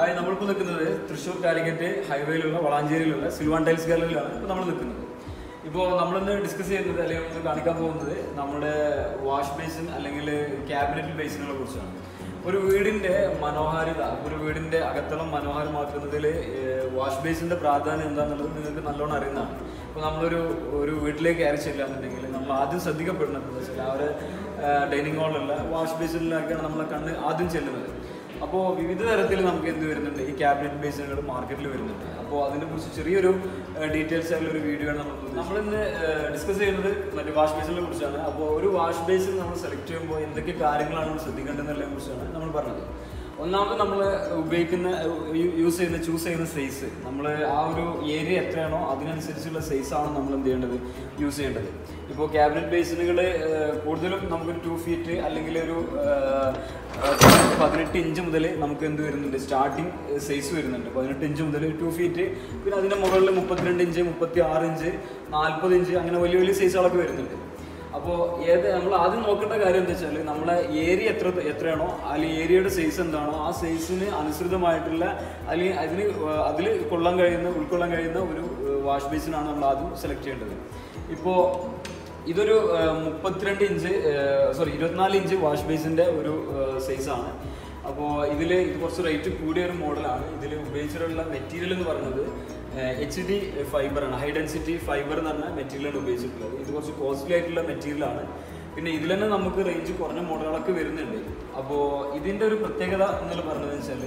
Hi നമ്മളിപ്പോൾ നിൽക്കുന്നത് തൃശ്ശൂർ കാലിക്കറ്റ് ഹൈവേയിലുള്ള വളാഞ്ചേരിയിലുള്ള സിൽവാൻ ടൈൽസ് ഗാലറിയിലാണ് ഇപ്പോൾ നമ്മൾ നിൽക്കുന്നത് ഇപ്പോൾ നമ്മളിന്ന് ഡിസ്കസ് ചെയ്യുന്നത് അല്ലെങ്കിൽ നമ്മൾ കാണിക്കാൻ പോകുന്നത് നമ്മുടെ വാഷ് ബേസിൻ അല്ലെങ്കിൽ ക്യാബിനറ്റ് ബേസിനുകളെ കുറിച്ചാണ് ഒരു വീടിന്റെ മനോഹാരിത ഒരു വീടിന്റെ അകത്തളം മനോഹരമാക്കുന്നതിൽ വാഷ് ബേസിന്റെ പ്രാധാന്യം എന്താണെന്നുള്ളത് നിങ്ങൾക്ക് നല്ലോണം അറിയുന്നതാണ് ഇപ്പോൾ നമ്മളൊരു ഒരു വീട്ടിലേക്ക് കയറി ചെല്ലാന്നുണ്ടെങ്കിൽ നമ്മൾ ആദ്യം ശ്രദ്ധിക്കപ്പെടുന്നത് എന്താ വെച്ചാൽ ആ ഒരു ഡൈനിങ് ഹാളിലുള്ള വാഷ് ബേസിനിലേക്കാണ് നമ്മളെ കണ്ണ് ആദ്യം ചെല്ലുന്നത് അപ്പോൾ വിവിധ തരത്തിൽ നമുക്ക് എന്ത് വരുന്നുണ്ട് ഈ ക്യാബിനറ്റ് ബേസുകൾ മാർക്കറ്റിൽ വരുന്നുണ്ട് അപ്പോൾ അതിനെ കുറിച്ച് ചെറിയൊരു ഡീറ്റെയിൽസ് ആയിട്ടുള്ള ഒരു വീഡിയോ ആണ് നമ്മൾ നമ്മളിന്ന് ഡിസ്കസ് ചെയ്യുന്നത് മറ്റേ വാഷ് ബേസിനെ കുറിച്ചാണ് അപ്പോൾ ഒരു വാഷ് ബേസിൽ നമ്മൾ സെലക്ട് ചെയ്യുമ്പോൾ എന്തൊക്കെ കാര്യങ്ങളാണ് നമ്മൾ ശ്രദ്ധിക്കേണ്ടതെന്നുള്ളതിനെ കുറിച്ചാണ് നമ്മൾ പറഞ്ഞത് ഒന്നാമത് നമ്മൾ ഉപയോഗിക്കുന്ന യൂസ് ചെയ്യുന്ന ചൂസ് ചെയ്യുന്ന സൈസ് നമ്മൾ ആ ഒരു ഏരിയ എത്രയാണോ അതിനനുസരിച്ചുള്ള സൈസാണ് നമ്മൾ എന്ത് ചെയ്യേണ്ടത് യൂസ് ചെയ്യേണ്ടത് ഇപ്പോൾ ക്യാബിനറ്റ് ബേസിനുകൾ കൂടുതലും നമുക്കൊരു ടു ഫീറ്റ് അല്ലെങ്കിൽ ഒരു പതിനെട്ട് ഇഞ്ച് മുതൽ നമുക്ക് എന്ത് വരുന്നുണ്ട് സ്റ്റാർട്ടിങ് സൈസ് വരുന്നുണ്ട് പതിനെട്ട് ഇഞ്ച് മുതൽ ടു ഫീറ്റ് പിന്നെ അതിൻ്റെ മുകളിൽ മുപ്പത്തിരണ്ട് ഇഞ്ച് മുപ്പത്തി ആറ് ഇഞ്ച് നാൽപ്പത് ഇഞ്ച് അങ്ങനെ വലിയ വലിയ സൈസുകളൊക്കെ വരുന്നുണ്ട് അപ്പോൾ ഏത് നമ്മൾ ആദ്യം നോക്കേണ്ട കാര്യം എന്താ വെച്ചാൽ നമ്മളെ ഏരിയ എത്ര എത്രയാണോ അല്ലെങ്കിൽ ഏരിയയുടെ സൈസ് എന്താണോ ആ സൈസിന് അനുസൃതമായിട്ടുള്ള അല്ലെങ്കിൽ അതിന് അതിൽ കൊള്ളാൻ കഴിയുന്ന ഉൾക്കൊള്ളാൻ കഴിയുന്ന ഒരു വാഷ് ബേസിനാണ് നമ്മൾ ആദ്യം സെലക്ട് ചെയ്യേണ്ടത് ഇപ്പോൾ ഇതൊരു മുപ്പത്തിരണ്ട് ഇഞ്ച് സോറി ഇരുപത്തിനാല് ഇഞ്ച് വാഷ് ബേസിൻ്റെ ഒരു സൈസാണ് അപ്പോൾ ഇതിൽ ഇത് കുറച്ച് റേറ്റ് കൂടിയ ഒരു മോഡലാണ് ഇതിൽ ഉപയോഗിച്ചിട്ടുള്ള മെറ്റീരിയൽ എന്ന് പറയുന്നത് എച്ച് ഡി ഫൈബറാണ് ഹൈ ഡെൻസിറ്റി ഫൈബർ എന്ന് പറഞ്ഞ മെറ്റീരിയലാണ് ഉപയോഗിച്ചിട്ടുള്ളത് ഇത് കുറച്ച് കോസ്റ്റ്ലി ആയിട്ടുള്ള മെറ്റീരിയലാണ് പിന്നെ ഇതിൽ തന്നെ നമുക്ക് റേഞ്ച് കുറഞ്ഞ മോഡലുകളൊക്കെ വരുന്നുണ്ട് അപ്പോൾ ഇതിൻ്റെ ഒരു പ്രത്യേകത എന്നുള്ള പറഞ്ഞതെന്ന് വെച്ചാൽ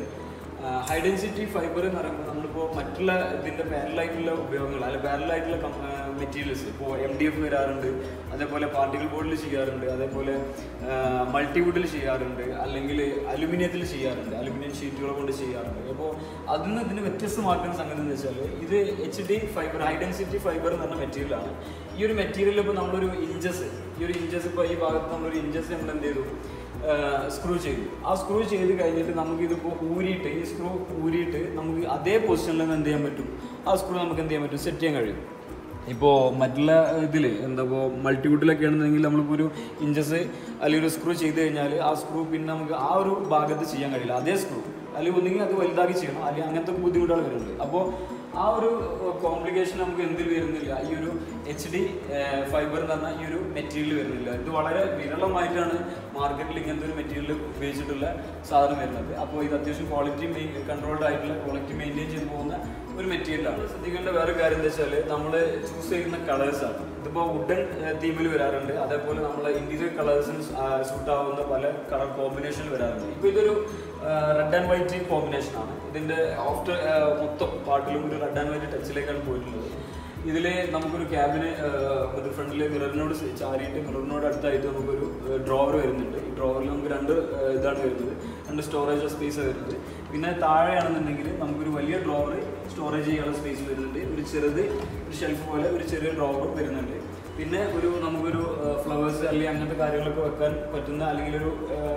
ഹൈ ഡെൻസിറ്റി ഫൈബർ എന്ന് പറയുമ്പോൾ നമ്മളിപ്പോൾ മറ്റുള്ള ഇതിൻ്റെ പാരലായിട്ടുള്ള ഉപയോഗങ്ങൾ അല്ലെങ്കിൽ പാരലായിട്ടുള്ള മെറ്റീരിയൽസ് ഇപ്പോൾ എം ഡി എഫ് വരാറുണ്ട് അതേപോലെ പാർട്ടിക്കൽ ബോർഡിൽ ചെയ്യാറുണ്ട് അതേപോലെ മൾട്ടിവുഡിൽ ചെയ്യാറുണ്ട് അല്ലെങ്കിൽ അലുമിനിയത്തിൽ ചെയ്യാറുണ്ട് അലുമിനിയം ഷീറ്റുകൾ കൊണ്ട് ചെയ്യാറുണ്ട് അപ്പോൾ അതിൽ നിന്ന് ഇതിന് വ്യത്യസ്തമാക്കുന്ന സംഗതി എന്ന് വെച്ചാൽ ഇത് H D fibre high density fibre എന്ന് പറഞ്ഞ മെറ്റീരിയലാണ് ഈ ഒരു മെറ്റീരിയൽ ഇപ്പോൾ നമ്മളൊരു ഇഞ്ചസ് ഈ ഒരു ഇഞ്ചസ് ഇപ്പോൾ ഈ ഭാഗത്ത് നമ്മളൊരു ഇഞ്ചസ് നമ്മൾ എന്ത് ചെയ്തു സ്ക്രൂ ചെയ്തു ആ സ്ക്രൂ ചെയ്ത് കഴിഞ്ഞിട്ട് നമുക്ക് ഇതിപ്പോൾ ഊരിയിട്ട് ഈ സ്ക്രൂ ഊരിയിട്ട് നമുക്ക് അതേ പൊസിഷനിൽ നിന്ന് എന്ത് ചെയ്യാൻ പറ്റും ആ സ്ക്രൂ നമുക്ക് എന്ത് ചെയ്യാൻ പറ്റും സെറ്റ് ചെയ്യാൻ കഴിയും ഇപ്പോൾ മറ്റുള്ള ഇതിൽ എന്താ ഇപ്പോൾ മൾട്ടിവുഡിലൊക്കെ ആണെന്നുണ്ടെങ്കിൽ നമ്മളിപ്പോൾ ഒരു ഇഞ്ചസ് അല്ലെങ്കിൽ ഒരു സ്ക്രൂ ചെയ്ത് കഴിഞ്ഞാൽ ആ സ്ക്രൂ പിന്നെ നമുക്ക് ആ ഒരു ഭാഗത്ത് ചെയ്യാൻ കഴിയില്ല അതേ സ്ക്രൂ അല്ലെങ്കിൽ ഒന്നെങ്കിൽ അത് വലുതാക്കി ചെയ്യണം അല്ലെങ്കിൽ അങ്ങനത്തെ ബുദ്ധിമുട്ടുകൾ വരുന്നുണ്ട് അപ്പോൾ ആ ഒരു കോംപ്ലിക്കേഷൻ നമുക്ക് എന്തിൽ വരുന്നില്ല ഈ ഒരു എച്ച് ഡി ഫൈബർ എന്ന് പറഞ്ഞാൽ ഈ ഒരു മെറ്റീരിയൽ വരുന്നില്ല ഇത് വളരെ വിരളമായിട്ടാണ് മാർക്കറ്റിൽ ഇങ്ങനത്തെ ഒരു മെറ്റീരിയൽ ഉപയോഗിച്ചിട്ടുള്ള സാധനം വരുന്നത് അപ്പോൾ ഇത് അത്യാവശ്യം ക്വാളിറ്റി മെയിൻ കൺട്രോൾഡ് ആയിട്ടുള്ള ക്വാളിറ്റി മെയിൻറ്റെയിൻ ചെയ്ത് പോകുന്ന ഒരു മെറ്റീരിയലാണ് ശ്രദ്ധിക്കേണ്ട വേറെ കാര്യം എന്താ വെച്ചാൽ നമ്മൾ ചൂസ് ചെയ്യുന്ന കളേഴ്സാണ് ഇതിപ്പോൾ വുഡൻ തീമിൽ വരാറുണ്ട് അതേപോലെ നമ്മളെ ഇന്റീരിയർ കളേഴ്സിന് സൂട്ട് ആവുന്ന പല കളർ കോമ്പിനേഷൻ വരാറുണ്ട് ഇപ്പോൾ ഇതൊരു റെഡ് ആൻഡ് വൈറ്റ് കോമ്പിനേഷൻ ആണ് ഇതിന്റെ ആഫ്റ്റർ മൊത്തം പാട്ടിലും ഒരു റെഡ് ആൻഡ് വൈറ്റ് ടച്ചിലേക്കാണ് പോയിട്ടുള്ളത് ഇതിൽ നമുക്കൊരു ക്യാബിന് ഒരു ഫ്രണ്ടിൽ മിററിനോട് ചാരിയിട്ട് മിററിനോട് അടുത്തായിട്ട് നമുക്കൊരു ഡ്രോവർ വരുന്നുണ്ട് ഈ ഡ്രോവറിൽ നമുക്ക് രണ്ട് ഇതാണ് വരുന്നത് രണ്ട് സ്റ്റോറേജ് സ്പേസ് വരുന്നത് പിന്നെ താഴെയാണെന്നുണ്ടെങ്കിൽ നമുക്കൊരു വലിയ ഡ്രോവർ സ്റ്റോറേജ് ചെയ്യാനുള്ള സ്പേസ് വരുന്നുണ്ട് ഒരു ചെറുത് ഒരു ഷെൽഫ് പോലെ ഒരു ചെറിയ ഡ്രോവർ വരുന്നുണ്ട് പിന്നെ ഒരു നമുക്കൊരു ഫ്ലവേഴ്സ് അല്ലെങ്കിൽ അങ്ങനത്തെ കാര്യങ്ങളൊക്കെ വെക്കാൻ പറ്റുന്ന അല്ലെങ്കിൽ ഒരു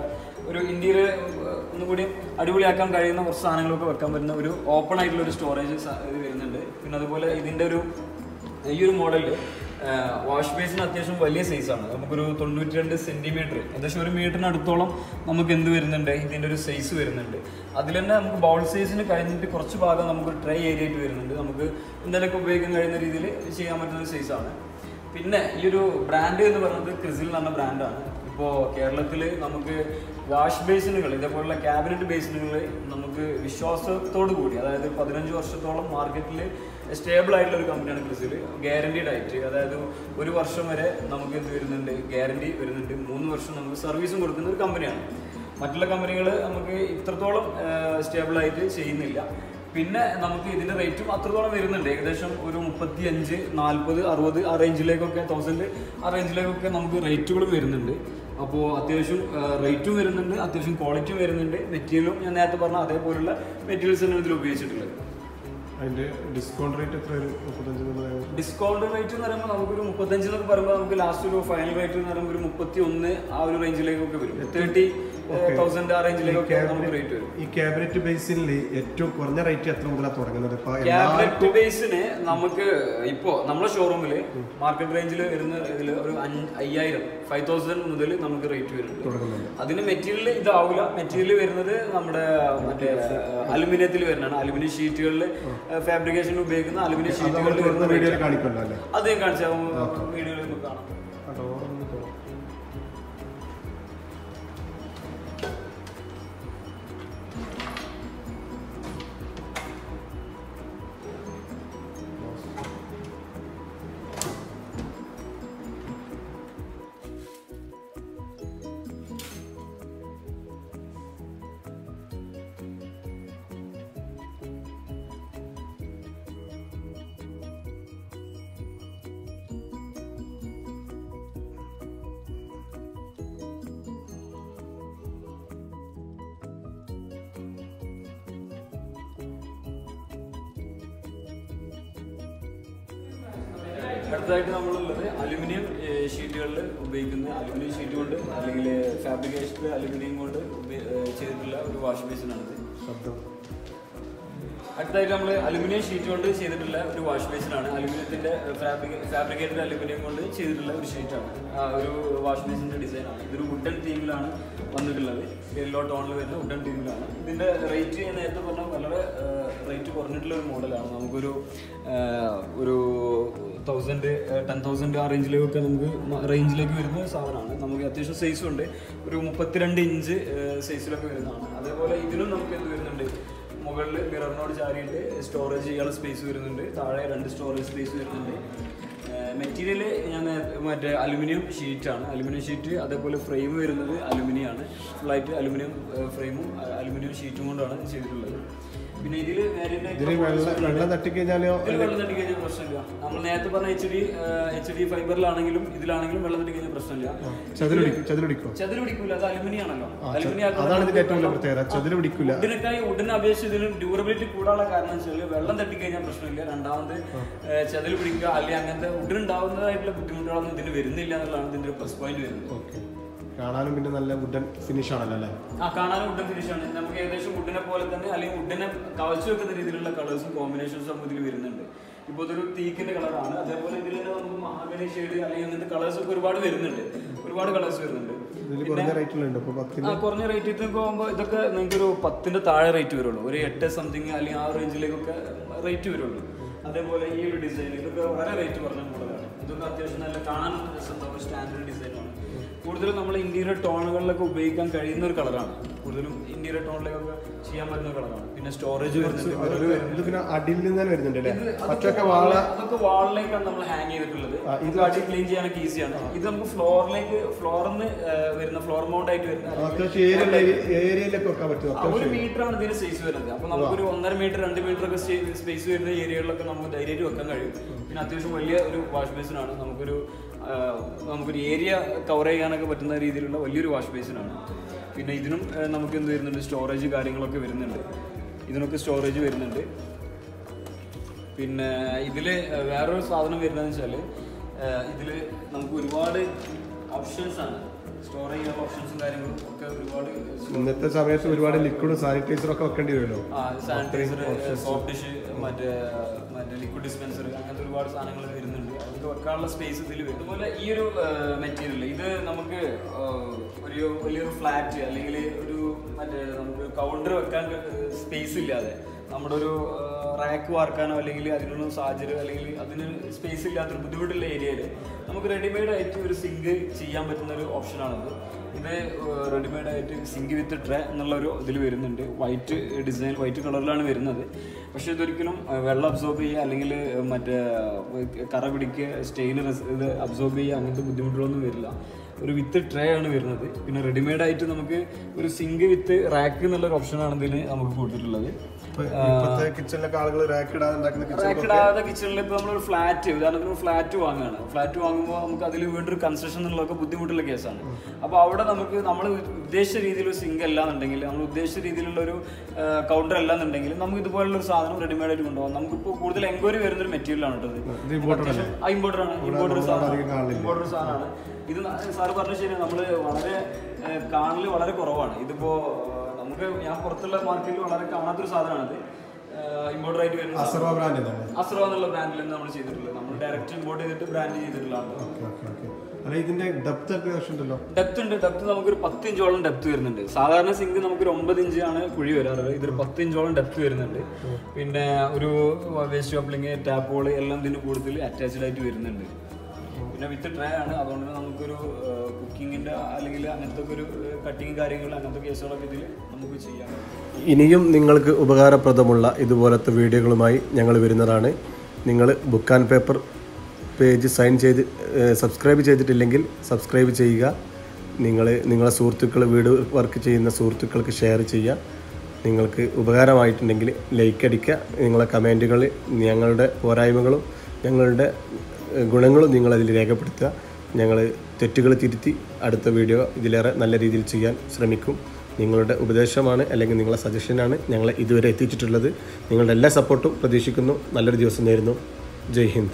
ഒരു ഇന്ത്യയിൽ ഒന്നുകൂടി അടിപൊളിയാക്കാൻ കഴിയുന്ന കുറച്ച് സാധനങ്ങളൊക്കെ വെക്കാൻ പറ്റുന്ന ഒരു ഓപ്പൺ ആയിട്ടുള്ള ഒരു സ്റ്റോറേജ് ഇത് വരുന്നുണ്ട് പിന്നെ അതുപോലെ ഇതിൻ്റെ ഒരു ഈ ഒരു മോഡലിൽ വാഷ് ബേസിന് അത്യാവശ്യം വലിയ സൈസാണ് നമുക്കൊരു തൊണ്ണൂറ്റി രണ്ട് സെൻറ്റിമീറ്റർ ഏകദേശം ഒരു മീറ്ററിന് അടുത്തോളം നമുക്ക് എന്ത് വരുന്നുണ്ട് ഇതിൻ്റെ ഒരു സൈസ് വരുന്നുണ്ട് അതിൽ തന്നെ നമുക്ക് ബൗൾ സൈസിന് കഴിഞ്ഞിട്ട് കുറച്ച് ഭാഗം നമുക്ക് ട്രൈ ഏരിയ ആയിട്ട് വരുന്നുണ്ട് നമുക്ക് എന്തെങ്കിലുമൊക്കെ ഉപയോഗിക്കാൻ കഴിയുന്ന രീതിയിൽ ചെയ്യാൻ പറ്റുന്ന ഒരു സൈസാണ് പിന്നെ ഈ ഒരു ബ്രാൻഡ് എന്ന് പറയുന്നത് ക്രിസിൽ എന്ന് പറഞ്ഞ ബ്രാൻഡാണ് ഇപ്പോൾ കേരളത്തിൽ നമുക്ക് വാഷ് ബേസിനുകൾ ഇതേപോലുള്ള ക്യാബിനറ്റ് ബേസിനുകൾ നമുക്ക് വിശ്വാസത്തോടു കൂടി അതായത് പതിനഞ്ച് വർഷത്തോളം മാർക്കറ്റിൽ സ്റ്റേബിൾ ആയിട്ടുള്ള ഒരു കമ്പനിയാണ് ക്രിസിൽ ഗ്യാരണ്ടീഡ് ആയിട്ട് അതായത് ഒരു വർഷം വരെ നമുക്ക് എന്ത് വരുന്നുണ്ട് ഗ്യാരണ്ടി വരുന്നുണ്ട് മൂന്ന് വർഷം നമുക്ക് സർവീസും കൊടുക്കുന്ന ഒരു കമ്പനിയാണ് മറ്റുള്ള കമ്പനികൾ നമുക്ക് ഇത്രത്തോളം സ്റ്റേബിൾ ആയിട്ട് ചെയ്യുന്നില്ല പിന്നെ നമുക്ക് ഇതിന്റെ റേറ്റും അത്രത്തോളം വരുന്നുണ്ട് ഏകദേശം ഒരു മുപ്പത്തി അഞ്ച് നാൽപ്പത് അറുപത് ആ റേഞ്ചിലേക്കൊക്കെ തൗസൻഡ് ആ റേഞ്ചിലേക്കൊക്കെ നമുക്ക് റേറ്റുകളും വരുന്നുണ്ട് അപ്പോൾ അത്യാവശ്യം റേറ്റും വരുന്നുണ്ട് അത്യാവശ്യം ക്വാളിറ്റിയും വരുന്നുണ്ട് മെറ്റീരിയലും ഞാൻ നേരത്തെ പറഞ്ഞ അതേപോലുള്ള മെറ്റീരിയൽസ് തന്നെ ഇതിൽ ഉപയോഗിച്ചിട്ടുള്ളത് അതിന്റെ ഡിസ്കൗണ്ട് റേറ്റ് എത്ര വരും മുപ്പത്തഞ്ച് എന്നുള്ളത് ഡിസ്കൗണ്ട് റേറ്റ് എന്ന് പറയുമ്പോൾ നമുക്കൊരു മുപ്പത്തഞ്ച് എന്നൊക്കെ പറയുമ്പോൾ നമുക്ക് ലാസ്റ്റ് ഒരു ഫൈനൽ റേറ്റ് എന്ന് പറയുമ്പോൾ ഒരു മുപ്പത്തി ഒന്ന് ആ ഒരു റേഞ്ചിലേക്കൊക്കെ വരും തേർട്ടി തൗസൻഡ് ആ റേഞ്ചിലേക്കൊക്കെ നമുക്ക് റേറ്റ് വരും ഈ ക്യാബിനറ്റ് ബേസിനിൽ ഏറ്റവും കുറഞ്ഞ റേറ്റ് എത്ര മുതലാണ് തുടങ്ങുന്നത് ഇപ്പൊ എല്ലാ ക്യാബിനറ്റ് ബേസിന് നമുക്ക് ഇപ്പോ നമ്മുടെ ഷോറൂമിൽ മാർക്കറ്റ് റേഞ്ചിൽ വരുന്ന ഇതിൽ ഒരു അഞ്ച്- അയ്യായിരം ഫൈവ് തൗസൻഡ് മുതൽ നമുക്ക് റേറ്റ് വരുന്നുണ്ട് തുടങ്ങുന്നുണ്ട് അതിന് മെറ്റീരിയൽ ഇതാവില്ല മെറ്റീരിയൽ വരുന്നത് നമ്മുടെ മറ്റേ അലുമിനിയത്തിൽ വരുന്നതാണ് അലുമിനിയം ഷീറ്റുകളിൽ ഫാബ്രിക്കേഷനിൽ ഉപയോഗിക്കുന്ന അലുമിനിയം ഷീറ്റുകളിൽ വരുന്ന റേറ്റ് വീഡിയോയിൽ കാണിക്കല്ലോ അല്ലേ അത് ഞാൻ കാണിച്ചാൽ വീഡിയോയിൽ നമുക്ക് കാണാം ആ door ഒന്ന് തുറ. അടുത്തതായിട്ട് നമ്മളുള്ളത് അലുമിനിയം ഷീറ്റുകളിൽ ഉപയോഗിക്കുന്ന അലുമിനിയം ഷീറ്റ് കൊണ്ട് അല്ലെങ്കിൽ ഫാബ്രിക്കേഷനിൽ അലുമിനിയം കൊണ്ട് ഉപ- ഏഹ് ചെയ്തിട്ടുള്ള ഒരു വാഷ് ബേസിനാണിത് ശബ്ദം അടുത്തായിട്ട് നമ്മൾ അലുമിനിയം ഷീറ്റ് കൊണ്ട് ചെയ്തിട്ടുള്ള ഒരു വാഷ് ബേസിനാണ് അലുമിനിയത്തിന്റെ ഫാബ്രിക്കേറ്റഡ് അലുമിനിയം കൊണ്ട് ചെയ്തിട്ടുള്ള ഒരു ഷീറ്റാണ് ആ ഒരു വാഷ് ബേസിന്റെ ഡിസൈനാണ് ഇതൊരു വുഡൻ തീമിലാണ് വന്നിട്ടുള്ളത് യെല്ലോ ടോണിൽ വരുന്ന വുഡൻ തീമിലാണ് ഇതിന്റെ റേറ്റ് ഞാൻ നേരത്തെ പറഞ്ഞ വളരെ റേറ്റ് കുറഞ്ഞിട്ടുള്ള ഒരു മോഡലാണ് നമുക്കൊരു ആ, ഒരു തൗസൻഡ് ടെൻ തൗസൻഡ് ആ റേഞ്ചിലേക്കൊക്കെ നമുക്ക് റേഞ്ചിലേക്ക് വരുന്ന സാധനമാണ് നമുക്ക് അത്യാവശ്യം സൈസും ഉണ്ട് ഒരു മുപ്പത്തിരണ്ട് ഇഞ്ച് സൈസിലൊക്കെ വരുന്നതാണ് അതേപോലെ ഇതിനും നമുക്ക് എന്ത് വരുന്നുണ്ട് മുകളിൽ മിററിനോട് ചാരിയിട്ട് സ്റ്റോറേജ് ചെയ്യാനുള്ള സ്പേസ് വരുന്നുണ്ട് താഴെ രണ്ട് സ്റ്റോറേജ് സ്പേസ് വരുന്നുണ്ട് മെറ്റീരിയൽ ഞാൻ നേ- മറ്റേ അലുമിനിയം ഷീറ്റാണ് അലുമിനിയം ഷീറ്റ് അതേപോലെ ഫ്രെയിം വരുന്നത് അലുമിനിയാണ് ഫുള്ളായിട്ട് അലുമിനിയം ഫ്രെയിമും അലുമിനിയം ഷീറ്റും കൊണ്ടാണ് ചെയ്തിട്ടുള്ളത് പിന്നെ ഇതിൽ ഇതിന് വെള്ളം വെള്ളം തട്ടിക്കഴിഞ്ഞാലോ ഇതിൽ വെള്ളം തട്ടി കഴിഞ്ഞാൽ പ്രശ്നമില്ല നമ്മൾ നേരത്തെ പറഞ്ഞ എച്ച് ഡി എച്ച് ഡി ഫൈബറിലാണെങ്കിലും ഇതിലാണെങ്കിലും വെള്ളം തട്ടി കഴിഞ്ഞാൽ പ്രശ്നമില്ല ചതുരടിക്കും ചതുരടിക്കോ ചതുര് പിടിക്കൂല അത് അലുമിനിയം ആണല്ലോ അലുമിനിയം അതാണ് ഇതിന്റെ ഏറ്റവും വലിയ പ്രത്യേകത ചതുര പിടിക്കില്ല വുഡിനേക്കായി വുഡിനെ അപേക്ഷിച്ച് ഇതിന് ഡ്യൂറബിലിറ്റി കൂടാനുള്ള കാരണം വെച്ചാൽ വെള്ളം തട്ടിക്കഴിഞ്ഞാൽ പ്രശ്നമില്ല രണ്ടാമത് ചതിൽ പിടിക്കുക അല്ലെങ്കിൽ അങ്ങനത്തെ വുഡിനുണ്ടാവുന്നതായിട്ടുള്ള ബുദ്ധിമുട്ടുകളൊന്നും ഇതിന് വരുന്നില്ല എന്നുള്ളതാണ് ഇതിന്റെ ഒരു പ്ലസ് പോയിന്റ് വരുന്നത് ഓക്കെ കാണാനും പിന്നെ നല്ല വുഡൻ ഫിനിഷ് ആണല്ലോ അല്ലേ ആ കാണാനും വുഡൻ ഫിനിഷ് ആണ് നമുക്ക് ഏകദേശം വുഡിനെ പോലെ തന്നെ അല്ലെങ്കിൽ വുഡിനെ കവച്ചു വെക്കുന്ന രീതിയിലുള്ള കളേഴ്സും കോമ്പിനേഷൻസും നമുക്ക് ഇതിൽ വരുന്നുണ്ട് ഇപ്പോൾ ഇതൊരു തീക്കിന്റെ കളറാണ് അതേപോലെ ഇതിൽ തന്നെ നമുക്ക് മഹാഗണി ഷെയ്ഡ് അല്ലെങ്കിൽ അങ്ങനത്തെ കളേഴ്സ് ഒക്കെ ഒരുപാട് വരുന്നുണ്ട് ഒരുപാട് കളേഴ്സ് വരുന്നുണ്ട് ഇതിൽ കുറഞ്ഞ റേറ്റിലുണ്ട് ഇപ്പൊ പത്തിന് ആ കുറഞ്ഞ റേറ്റ് ഇതൊക്കെ പോകുമ്പോൾ ഇതൊക്കെ നിങ്ങൾക്ക് ഒരു പത്തിന്റെ താഴെ റേറ്റ് വരുള്ളൂ ഒരു എട്ട് സംതിങ് അല്ലെങ്കിൽ ആ റേഞ്ചിലേക്കൊക്കെ റേറ്റ് വരുള്ളൂ അതേപോലെ ഈ ഒരു ഡിസൈൻ ഇതൊക്കെ വളരെ റേറ്റ് കുറഞ്ഞ മോഡലാണ് ഇതൊക്കെ അത്യാവശ്യം നല്ല കാണാൻ രസമുണ്ടാവും സ്റ്റാൻഡേർഡ് ഡിസൈനാണ് കൂടുതലും നമ്മൾ ഇന്റീരിയർ ടോണുകളിലൊക്കെ ഉപയോഗിക്കാൻ കഴിയുന്ന ഒരു കളറാണ് കൂടുതലും ഇന്റീരിയർ ടോണിലേക്കൊക്കെ ചെയ്യാൻ പറ്റുന്ന കളറാണ് പിന്നെ സ്റ്റോറേജ് വരുന്നുണ്ട് ഇത് പിന്നെ അടിയിൽ നിന്ന് തന്നെ വരുന്നുണ്ട് അല്ലേ ഇത് അതൊക്കെ മറ്റൊക്കെ വാള അതൊക്കെ വാളിലേക്കാണ് നമ്മൾ ഹാങ് ചെയ്തിട്ടുള്ളത് ഇത് അടി ക്ലീൻ ചെയ്യാനൊക്കെ ഈസിയാണ് ഇത് നമുക്ക് ഫ്ലോറിലേക്ക് ഫ്ലോറിൽ നിന്ന് വരുന്ന ഫ്ലോർ മൗണ്ട് ആയിട്ട് വരുന്ന അത്യാവശ്യം ഏരിയ ഏരിയയിലൊക്കെ വെക്കാൻ പറ്റും ആ, ഒരു മീറ്റർ ആണ് ഇതിന് സൈസ് വരുന്നത് അപ്പൊ നമുക്കൊരു ഒന്നര മീറ്റർ രണ്ട് മീറ്റർ ഒക്കെ സ്പേസ് വരുന്ന ഏരിയകളിലൊക്കെ നമുക്ക് ധൈര്യമായിട്ട് വെക്കാൻ കഴിയും പിന്നെ അത്യാവശ്യം വലിയ ഒരു വാഷ് ബേസിനാണ് നമുക്കൊരു ആ, നമുക്കൊരു ഏരിയ കവർ ചെയ്യാനൊക്കെ പറ്റുന്ന രീതിയിലുള്ള വലിയൊരു വാഷ് ബേസിനാണ് പിന്നെ ഇതിനും ആ, നമുക്ക് എന്ത് വരുന്നുണ്ട് സ്റ്റോറേജ് കാര്യങ്ങളൊക്കെ വരുന്നുണ്ട് ഇതിനൊക്കെ സ്റ്റോറേജ് വരുന്നുണ്ട് പിന്നെ ഇതില് വേറൊരു സാധനം വരുന്നതെന്ന് വെച്ചാല് ഇതില് നമുക്ക് ഒരുപാട് ഓപ്ഷൻസ് ആണ് സ്റ്റോർ ചെയ്യാനുള്ള ഓപ്ഷൻസും കാര്യങ്ങളും ഒക്കെ ഒരുപാട് ഇന്നത്തെ സമയത്ത് ഒരുപാട് ലിക്വിഡും സാനിറ്റൈസറും ഒക്കെ വെക്കേണ്ടി വരുമല്ലോ സാനിറ്റൈസർ സോപ്പ് ഡിഷ് മറ്റേ മറ്റേ ലിക്വിഡ് ഡിസ്പെൻസർ അങ്ങനത്തെ ഒരുപാട് സാധനങ്ങൾ വരുന്നുണ്ട് അതൊക്കെ വെക്കാനുള്ള സ്പേസ് ഇതിൽ വരും അതുപോലെ ഈ ഒരു മെറ്റീരിയൽ ഇത് നമുക്ക് ആ, ഒരു വലിയൊരു ഫ്ലാറ്റ് അല്ലെങ്കിൽ ഒരു മറ്റേ നമുക്ക് കൗണ്ടർ വെക്കാൻ സ്പേസ് ഇല്ലാതെ നമ്മുടെ ഒരു റാക്ക് വാർക്കാനോ അല്ലെങ്കിൽ അതിനൊരു സാഹചര്യം അല്ലെങ്കിൽ അതിന് സ്പേസ് ഇല്ലാത്തൊരു ബുദ്ധിമുട്ടുള്ള ഏരിയയിൽ നമുക്ക് റെഡിമെയ്ഡ് ആയിട്ട് ഒരു സിങ്ക് ചെയ്യാൻ പറ്റുന്ന ഒരു ഓപ്ഷനാണിത് ഇത് റെഡിമെയ്ഡ് ആയിട്ട് സിങ്ക് വിത്ത് ട്രേ എന്നുള്ള ഒരു ഇതിൽ വരുന്നുണ്ട് വൈറ്റ് ഡിസൈൻ വൈറ്റ് കളറിലാണ് വരുന്നത് പക്ഷേ ഇതൊരിക്കലും ആ, വെള്ളം അബ്സോർബ് ചെയ്യുക അല്ലെങ്കിൽ മറ്റേ കറ പിടിക്കുക സ്റ്റെയിൻ ഇത് അബ്സോർബ് ചെയ്യുക അങ്ങനത്തെ ബുദ്ധിമുട്ടുകളൊന്നും വരില്ല ഒരു വിത്ത് ട്രേ ആണ് വരുന്നത് പിന്നെ റെഡിമെയ്ഡ് ആയിട്ട് നമുക്ക് ഒരു സിങ്ക് വിത്ത് റാക്ക് എന്നുള്ള ഒരു ഓപ്ഷനാണ് ഇതിന് നമുക്ക് കൊടുത്തിട്ടുള്ളത് ഇപ്പൊ ഇപ്പോഴത്തെ കിച്ചണിലൊക്കെ ആളുകൾ റാക്ക് ഇടാതെ ഉണ്ടാക്കുന്ന കിച്ചൺ റാക്ക് ഇടാതെ കിച്ചണിൽ ഇപ്പോൾ നമ്മളൊരു ഫ്ലാറ്റ് ഉദാഹരണത്തിന് ഒരു ഫ്ലാറ്റ് വാങ്ങുകയാണ് ഫ്ലാറ്റ് വാങ്ങുമ്പോൾ നമുക്ക് അതിൽ വീണ്ടൊരു കൺസ്ട്രക്ഷൻ എന്നുള്ളതൊക്കെ ബുദ്ധിമുട്ടുള്ള കേസാണ് അപ്പോൾ അവിടെ നമുക്ക് നമ്മൾ ഉദ്ദേശിച്ച രീതിയിൽ ഒരു സിങ്ക് അല്ല എന്നുണ്ടെങ്കിൽ നമ്മൾ ഉദ്ദേശിച്ച രീതിയിലുള്ള ഒരു കൗണ്ടർ അല്ല എന്നുണ്ടെങ്കിൽ നമുക്ക് ഇതുപോലുള്ള ഒരു സാധനം റെഡിമെയ്ഡ് ആയിട്ട് കൊണ്ടുപോകാം നമുക്കിപ്പോൾ കൂടുതൽ എൻക്വയറി വരുന്ന ഒരു മെറ്റീരിയൽ ആണ് കേട്ടത് ഇത് ഇമ്പോർട്ടഡ് അല്ലേ ഇമ്പോർട്ടർ ആണ് ഇമ്പോർട്ടർ അധികം കാണില്ല. ഇമ്പോർട്ടർ സാധനമാണ് ഇത് സാറ് പറഞ്ഞ ശരി നമ്മൾ വളരെ ഏഹ്, കാണല് വളരെ കുറവാണ് ഇതിപ്പോ ഏഹ്, നമുക്ക് ഞാൻ പുറത്തുള്ള മാർക്കറ്റിൽ വളരെ കാണാത്തൊരു സാധനമാണിത് ഇമ്പോർട്ടർ ആയിട്ട് വരുന്ന സാധനം. അസർവ ബ്രാൻഡ് ഇതാണ് അസ്രോ എന്നുള്ള ബ്രാൻഡിൽ നമ്മൾ ചെയ്തിട്ടുള്ളത് നമ്മൾ ഡയറക്റ്റ് ഇമ്പോർട്ട് ചെയ്തിട്ട് ബ്രാൻഡ് ചെയ്തിട്ടുള്ളതാണ് ഓക്കെ ഓക്കെ ഓക്കെ അല്ല ഇതിന്റെ ഡെപ്ത് ഒക്കെ ആവശ്യമുണ്ടല്ലോ ഡെപ്ത് ഉണ്ട് ഡെപ്ത് നമുക്കൊരു പത്ത് ഇഞ്ചോളം ഡെപ്ത് വരുന്നുണ്ട് സാധാരണ സിങ്ക് നമുക്കൊരു ഒമ്പത് ഇഞ്ച് ആണ് കുഴി വരാറ് ഇതൊരു പത്ത് ഇഞ്ചോളം ഡെപ്ത് വരുന്നുണ്ട് പിന്നെ ഒരു വേസ്റ്റ് കപ്ലിങ് ടാപ്പുകൾ എല്ലാം ഇതിന് കൂടുതൽ അറ്റാച്ച്ഡ് ആയിട്ട് വരുന്നുണ്ട് പിന്നെ വിത്ത് ട്രേ ആണ് അതുകൊണ്ട് തന്നെ നമുക്കൊരു കുക്കിങ്ങിന്റെ അല്ലെങ്കിൽ അങ്ങനത്തെ ഒക്കെ ഒരു കട്ടിങ് കാര്യങ്ങൾ അങ്ങനത്തെ കേസുകളൊക്കെ ഇതിൽ നമുക്ക് ചെയ്യാം ഇനിയും നിങ്ങൾക്ക് ഉപകാരപ്രദമുള്ള ഇതുപോലത്തെ വീഡിയോകളുമായി ഞങ്ങൾ വരുന്നതാണ് നിങ്ങൾ book and paper page sign ചെയ്ത് സബ്സ്ക്രൈബ് ചെയ്തിട്ടില്ലെങ്കിൽ സബ്സ്ക്രൈബ് ചെയ്യുക നിങ്ങൾ നിങ്ങളെ സുഹൃത്തുക്കൾ വീട് വർക്ക് ചെയ്യുന്ന സുഹൃത്തുക്കൾക്ക് ഷെയർ ചെയ്യുക നിങ്ങൾക്ക് ഉപകാരമായിട്ടുണ്ടെങ്കിൽ ലൈക്ക് അടിക്കുക നിങ്ങളെ കമൻറ്റുകളിൽ ഞങ്ങളുടെ പോരായ്മകളും ഞങ്ങളുടെ ഏഹ്, ഗുണങ്ങളും നിങ്ങളതിൽ രേഖപ്പെടുത്തുക ഞങ്ങൾ തെറ്റുകൾ തിരുത്തി അടുത്ത വീഡിയോ ഇതിലേറെ നല്ല രീതിയിൽ ചെയ്യാൻ ശ്രമിക്കും നിങ്ങളുടെ ഉപദേശമാണ് അല്ലെങ്കിൽ നിങ്ങളുടെ സജഷനാണ് ഞങ്ങളെ ഇതുവരെ എത്തിച്ചിട്ടുള്ളത് നിങ്ങളുടെ എല്ലാ സപ്പോർട്ടും പ്രതീക്ഷിക്കുന്നു നല്ലൊരു ദിവസം നേരുന്നു ജയ് ഹിന്ദ്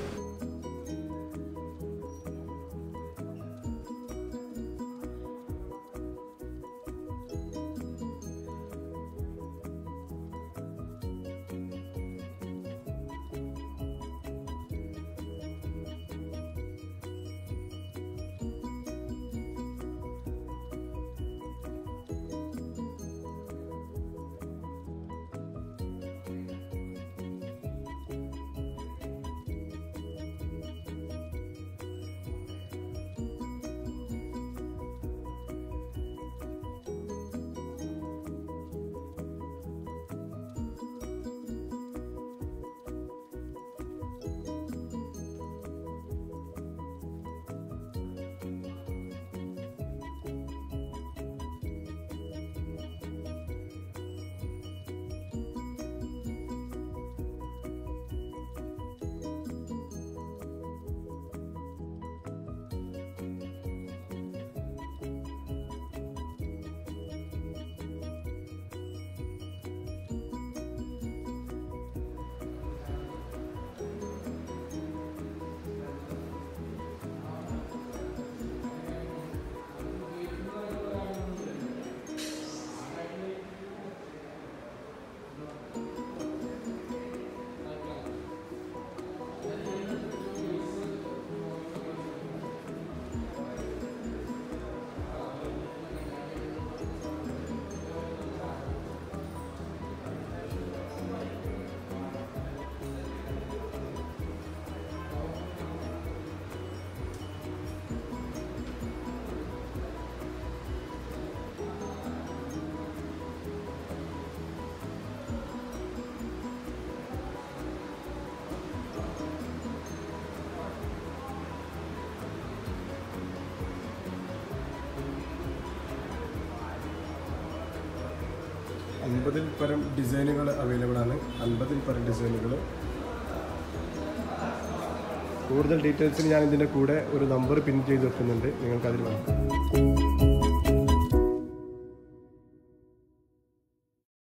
അൻപതിൽ പരം ഡിസൈനുകൾ അവൈലബിൾ ആണ് അൻപതിൽ പരം ഡിസൈനുകൾ കൂടുതൽ ഡീറ്റെയിൽസിന് ഞാൻ ഇതിൻ്റെ കൂടെ ഒരു നമ്പർ പിൻ ചെയ്ത് വെക്കുന്നുണ്ട് നിങ്ങൾക്ക് അതിൽ വേണം